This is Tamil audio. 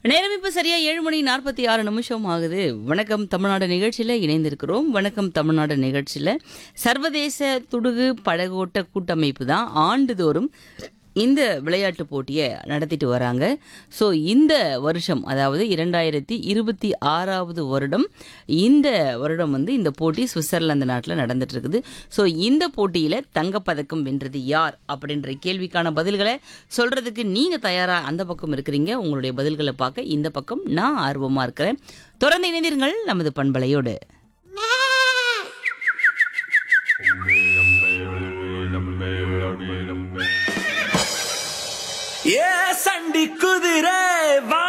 நேரம் இப்ப சரியா ஏழு மணி நாற்பத்தி ஆறு நிமிஷம் ஆகுது வணக்கம் தமிழ்நாடு நிகழ்ச்சியில இணைந்திருக்கிறோம் வணக்கம் தமிழ்நாடு நிகழ்ச்சியில சர்வதேச துடுகு படகோட்ட கூட்டமைப்பு தான் ஆண்டுதோறும் இந்த விளையாட்டு போட்டியை நடத்திட்டு வராங்க ஸோ இந்த வருஷம் அதாவது இரண்டாயிரத்தி இருபத்தி ஆறாவது வருடம் இந்த வருடம் வந்து இந்த போட்டி சுவிட்சர்லாந்து நாட்டில் நடந்துட்டு இருக்குது ஸோ இந்த போட்டியில் தங்கப்பதக்கம் வென்றது யார் அப்படின்ற கேள்விக்கான பதில்களை சொல்றதுக்கு நீங்க தயாரா அந்த பக்கம் இருக்கிறீங்க உங்களுடைய பதில்களை பார்க்க இந்த பக்கம் நான் ஆர்வமா இருக்கிறேன் தொடர்ந்து இணைந்தீர்கள் நமது பண்பலையோடு ஏ சண்டி குதிரை வா